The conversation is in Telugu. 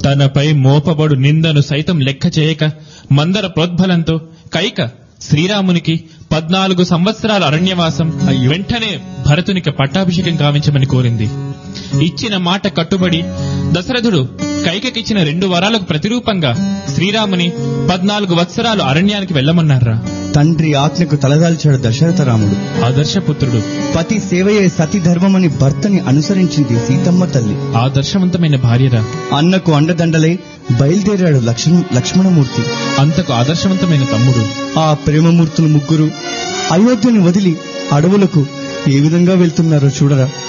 తనపై మోపబడు నిందను సైతం లెక్క చేయక మందర ప్రోద్బలంతో కైక శ్రీరామునికి పద్నాలుగు సంవత్సరాల అరణ్యవాసం వెంటనే భరతునికి పట్టాభిషేకం గావించమని కోరింది ఇచ్చిన మాట కట్టుబడి దశరథుడు కైకకిచ్చిన రెండు వరాలకు ప్రతిరూపంగా శ్రీరాముని పద్నాలుగు వత్సరాలు అరణ్యానికి వెళ్ళమన్నారా తండ్రి ఆజ్ఞకు తలదాల్చాడు దశరథ రాముడు ఆదర్శపుత్రుడు పతి సేవయే సతి ధర్మమని భర్తని అనుసరించింది సీతమ్మ తల్లి ఆదర్శవంతమైన భార్యరా అన్నకు అండదండలై బయలుదేరాడు లక్ష్మణ లక్ష్మణమూర్తి అంతకు ఆదర్శవంతమైన తమ్ముడు ఆ ప్రేమమూర్తులు ముగ్గురు అయోధ్యను వదిలి అడవులకు ఏ విధంగా వెళ్తున్నారో చూడరా